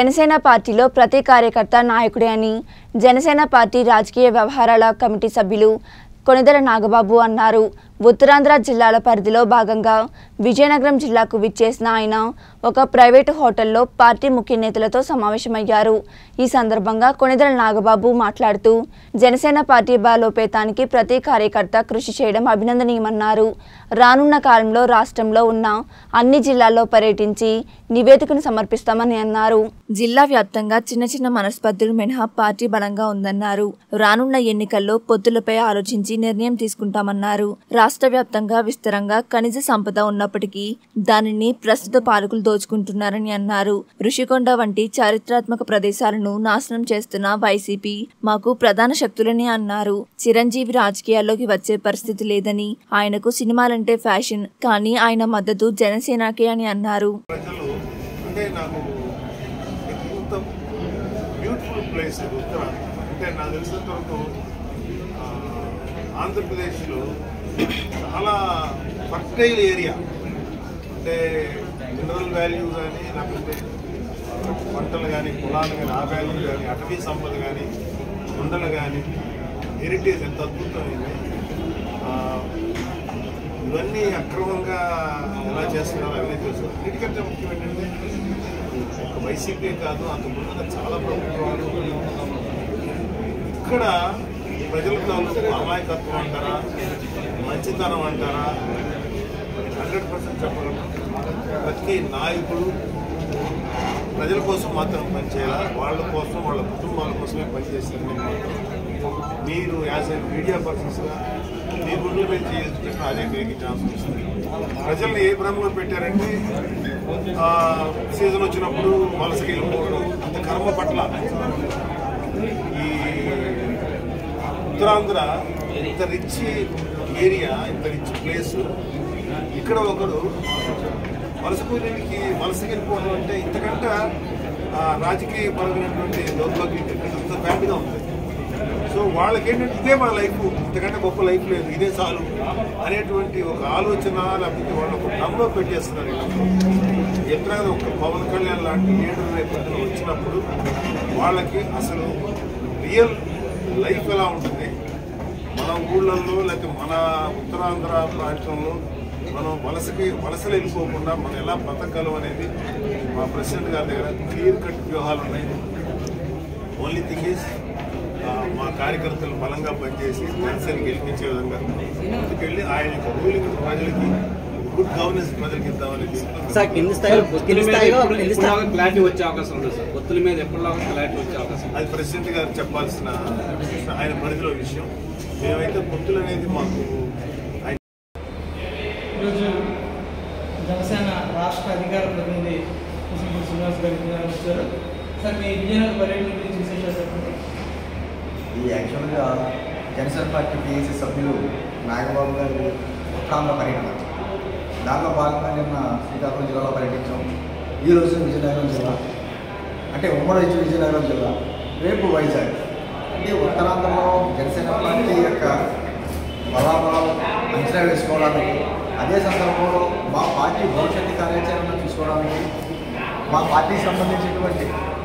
జనసేన పార్టీలో ప్రతి కార్యకర్త నాయకుడే అని జనసేన పార్టీ రాజకీయ వ్యవహారాల కమిటీ సభ్యులు కొనిదెల నాగబాబు అన్నారు ఉత్తరాంధ్ర జిల్లాల పరిధిలో భాగంగా విజయనగరం జిల్లాకు విచ్చేసిన ఆయన ఒక ప్రైవేటు హోటల్లో పార్టీ ముఖ్య నేతలతో సమావేశమయ్యారు ఈ సందర్భంగా కొనిదెల నాగబాబు మాట్లాడుతూ జనసేన పార్టీ బలోపేతానికి ప్రతి కార్యకర్త కృషి చేయడం అభినందనీయమన్నారు రానున్న కాలంలో రాష్ట్రంలో ఉన్న అన్ని జిల్లాల్లో పర్యటించి నివేదికను సమర్పిస్తామని అన్నారు జిల్లా వ్యాప్తంగా చిన్న చిన్న మనస్పర్ధలు మినహా పార్టీ బలంగా ఉందన్నారు రానున్న ఎన్నికల్లో పొత్తులపై ఆలోచించి నిర్ణయం తీసుకుంటామన్నారు రాష్ట్ర వ్యాప్తంగా విస్తరంగా ఖనిజ సంపద ఉన్నప్పటికీ దానిని ప్రస్తుత పాలకులు దోచుకుంటున్నారని అన్నారు ఋషికొండ వంటి చారిత్రాత్మక ప్రదేశాలను నాశనం చేస్తున్న వైసీపీ మాకు ప్రధాన శక్తులని అన్నారు చిరంజీవి రాజకీయాల్లోకి వచ్చే పరిస్థితి లేదని ఆయనకు సినిమాలంటే ఫ్యాషన్ కానీ ఆయన మద్దతు జనసేనకే అని అన్నారు ప్రజలు అంటే నాకు ఇంత బ్యూటిఫుల్ ప్లేస్ ఇది ఉత్తరాంధ్ర అంటే నాకు తెలిసినంత వరకు ఆ, ఆంధ్రప్రదేశ్లో చాలా ఫర్టైల్ ఏరియా అంటే మినరల్ వాల్యూ కానీ లేకపోతే పంటలు కానీ పొలాలు కానీ ఆ వాల్యూ కానీ అటవీ సంపద కానీ కొండలు కానీ హెరిటేజ్ ఎంత అద్భుతమైంది ఆ, ఇవన్నీ అక్రమంగా ఎలా చేస్తున్నారో అవన్నీ తెలుసు అన్నిటికంటే ముఖ్యం ఏంటంటే ఒక వైసీపీ కాదు అంత ముందుగా చాలా ప్రభుత్వాలు ఇక్కడ ప్రజల తాలూకు అమాయకత్వం అంటారా మంచితనం అంటారా హండ్రెడ్ పర్సెంట్ చెప్పగలను ప్రతి నాయకుడు ప్రజల కోసం మాత్రం పనిచేయాలి వాళ్ళ కోసం వాళ్ళ కుటుంబాల కోసమే పనిచేస్తారు నేను మాత్రం మీరు యాజ్ ఎ మీడియా పర్సన్స్గా మీ గుండెల మీద చేస్తుంటే అదే మీకు ఛాన్స్ వస్తుంది ప్రజల్ని ఏ భ్రమలో పెట్టారంటే ఆ, సీజన్ వచ్చినప్పుడు వలసకి వెళ్ళిపోవడం అంత కర్మ పట్ల ఈ ఉత్తరాంధ్ర ఇంత రిచ్ ఏరియా ఇంత రిచ్ ప్లేస్ ఇక్కడ ఒకడు వలస కూలీలకి వలసకి వెళ్ళిపోవడం అంటే ఇంతకంటే ఆ, రాజకీయ పరమైనటువంటి దౌర్భాగ్యం అంత బ్యాడ్గా ఉంది సో వాళ్ళకి ఏంటంటే ఇదే మా లైఫ్ ఇంతకంటే గొప్ప లైఫ్ లేదు ఇదే చాలు అనేటువంటి ఒక ఆలోచన లేకపోతే వాళ్ళు ఒక నమ్మలో పెట్టేస్తున్నారు వీళ్ళందరూ. ఎట్లా ఒక పవన్ కళ్యాణ్ లాంటి లీడర్ రేపొద్దున వచ్చినప్పుడు వాళ్ళకి అసలు రియల్ లైఫ్ ఎలా ఉంటుంది మన ఊళ్ళల్లో లేకపోతే మన ఉత్తరాంధ్ర ప్రాంతంలో మనం వలసకి వలసలు వెళ్ళిపోకుండా మనం ఎలా బతకగలం అనేది మా ప్రెసిడెంట్ గారి దగ్గర క్లియర్ కట్ వ్యూహాలు ఉన్నాయి ఓన్లీ థింగ్ ఈస్ మా కార్యకర్తలు బలంగా పనిచేసి జనసేన గెలిపించే విధంగా ముందుకెళ్ళి ఆయన యొక్క రూలింగ్ ప్రజలకి గుడ్ గవర్నెన్స్ ప్రజలకి ఇద్దామని సార్ కింది స్థాయిలో ఒత్తుల కింది మీద స్థాయిలో ఎప్పుడు- కింది స్థాయి ఎప్పుడులాగా క్లారిటీ వచ్చే అవకాశం ఉంది సార్ ఒత్తుల మీద ఎప్పుడులాగా క్లారిటీ వచ్చే అవకాశం ఉంది అది ప్రెసిడెంట్ గారు చెప్పాల్సిన విషయం, ఆయన పరిధిలో విషయం మేమైతే పొత్తులు అనేది మాకు ఆయన ఈరోజు జనసేన రాష్ట్ర అధికార ప్రతినిధి కుసుంపూడి శ్రీనివాస్ గారు విజయనగరం వచ్చారు సార్ మీ విజయనగరం పర్యటన గురించి విశేషాలు చెప్పండి ఈ యాక్చువల్గా జనసేన పార్టీ పిఎస్సీ సభ్యులు నాగబాబు గారు ఉత్తరాంధ్ర పర్యటన దానిలో భాగంగా నిన్న శ్రీకాకుళం జిల్లాలో పర్యటించాం ఈ రోజు విజయనగరం జిల్లా అంటే ఉమ్మడి విజయ- విజయనగరం జిల్లా రేపు వైజాగ్ అంటే ఉత్తరాంధ్రలో జనసేన పార్టీ యొక్క బలాబలాలు అంచనా వేసుకోవడానికి అదే సందర్భంలో మా పార్టీ భవిష్యత్తు కార్యాచరణ తీసుకోవడానికి మా పార్టీకి సంబంధించినటువంటి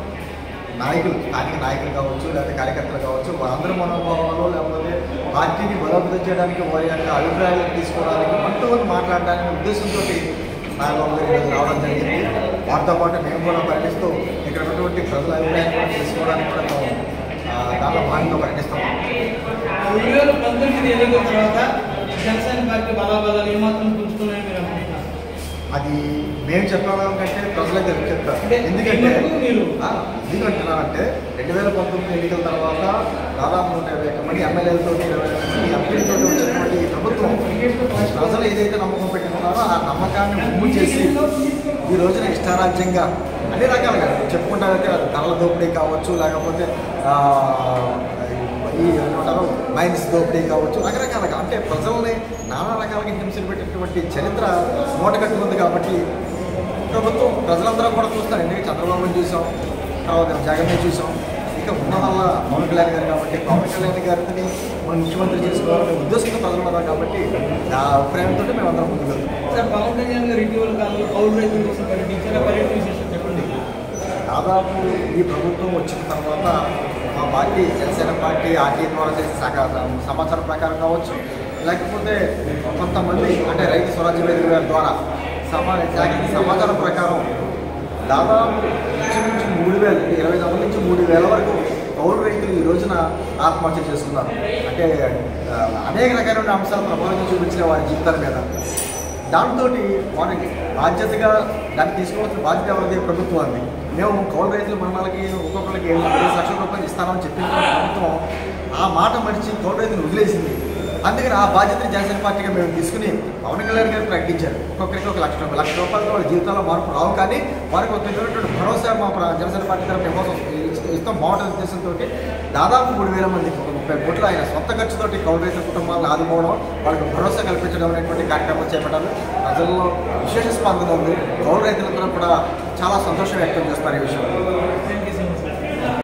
నాయకులు స్థానిక నాయకులు కావచ్చు లేదా కార్యకర్తలు కావచ్చు వారందరి మనోభావాలు లేకపోతే పార్టీని బలోపేతం చేయడానికి వారి యొక్క అభిప్రాయాలు తీసుకోవడానికి మనతో వాళ్ళు మాట్లాడడానికి ఉద్దేశంతో నాగబాబు గారు ఈరోజు రావడం జరిగింది వారితో పాటు మేము కూడా పర్యటిస్తూ ఇక్కడ ఉన్నటువంటి ప్రజల అభిప్రాయాలు కూడా తెలుసుకోవడానికి కూడా మేము ఆ, దానిలో భాగంగా పర్యటిస్తున్నాం రెండు వేల పంతొమ్మిది ఎన్నికల తర్వాత జనసేన పార్టీ బలాబలాలు ఏమాత్రం పుంజుకున్నాయని మీరు అనుకుంటున్నారు అది మేము చెప్పడం కంటే ప్రజలకు చెప్తారు అంటే ఎందుకంటే ఎందుకు మీరు? ఆ, ఎందుకంటున్నానంటే రెండు వేల పంతొమ్మిది ఎన్నికల తర్వాత దాదాపు నూట యాభై ఒక్క మంది ఎమ్మెల్యేలతో ఇరవై ఐదు మంది ఎంపీలతో వచ్చినటువంటి ఈ ప్రభుత్వం ప్రజలు ఏదైతే నమ్మకం పెట్టుకున్నారో ఆ నమ్మకాన్ని ముమ్ము చేసి ఈ రోజున ఇష్టారాజ్యంగా అన్ని రకాలుగా చెప్పుకుంటారంటే అది ధరల దోపిడీ కావచ్చు లేకపోతే ఆ, ఈ ఏమంటారు మైన్స్ దోపిడీ కావచ్చు రకరకాలుగా అంటే ప్రజల్ని నానా రకాలుగా హింసలు పెట్టినటువంటి చరిత్ర మూట కట్టుకుంది కాబట్టి ప్రభుత్వం ప్రజలందరూ కూడా చూస్తారు ఎందుకంటే చంద్రబాబుని చూసాం తర్వాత జగన్ని చూసాం ఇక ఉన్నదల్లా పవన్ కళ్యాణ్ గారు కాబట్టి పవన్ కళ్యాణ్ గారిని మనం ముఖ్యమంత్రి చేసుకోవాలనే ఉద్దేశంతో ప్రజలు ఉన్నారు కాబట్టి ఆ అభిప్రాయంతో మేము అందరం ముందుకు వెళ్తాం సార్ పవన్ కళ్యాణ్ గారు ఇటీవల కాలంలో కౌలు రైతుల కోసం పర్యటించారు ఆ పర్యటన విశేషం చెప్పండి దాదాపు దాదాపు ఈ ప్రభుత్వం వచ్చిన తర్వాత మా పార్టీ జనసేన పార్టీ ఆర్టీ ద్వారా చేసే సహ- సమాచారం ప్రకారం కావచ్చు లేకపోతే కొంతమంది అంటే రైతు స్వరాజ్య వేదిక గారి ద్వారా సమా జాగ్రత్త సమాచారం ప్రకారం దాదాపు ఇంచుమించు మూడు వేలు అంటే ఇరవై తొమ్మిది నుంచి మూడు వేల వరకు కౌలు రైతులు ఈ రోజున ఆత్మహత్య చేసుకున్నారు అంటే ఆ, అనేక రకాలైన అంశాలు ప్రభావితం చూపించిన వారి జీవితాల మీద దాంతో వారికి బాధ్యతగా దాన్ని తీసుకోవాల్సిన బాధ్యత ఎవరిది ప్రభుత్వాన్ని మేము కౌలు రైతుల మండలాలకి ఒక్కొక్కరికి ఐదు లక్షల రూపాయలు ఇస్తామని చెప్పిన ప్రభుత్వం ఆ మాట మరిచి కౌలు రైతులు వదిలేసింది అందుకని ఆ బాధ్యతని జనసేన పార్టీగా మేము తీసుకుని పవన్ కళ్యాణ్ గారు ప్రకటించారు ఒక్కొక్కరికి ఒక లక్ష రూపాయలు లక్ష రూపాయలతో వాళ్ళ జీవితాల్లో మార్పు రావు కానీ వారికి ఒక విధమైనటువంటి భరోసా మా ప్ర- జనసేన పార్టీ తరఫున ఇవ్వాల్సి ఇస్త- ఇస్తాం బాగుంటుంది ఉద్దేశంతో దాదాపు మూడు వేల మందికి ఒక ముప్పై కోట్లు ఆయన సొంత ఖర్చుతోటి కౌలు రైతుల కుటుంబాలను ఆదుకోవడం వాళ్ళకి భరోసా కల్పించడం అనేటువంటి కార్యక్రమం చేపట్టారు ప్రజల్లో విశేష స్పందన ఉంది కౌలు రైతులందరూ కూడా చాలా సంతోషం వ్యక్తం చేస్తున్నారు ఈ విషయంలో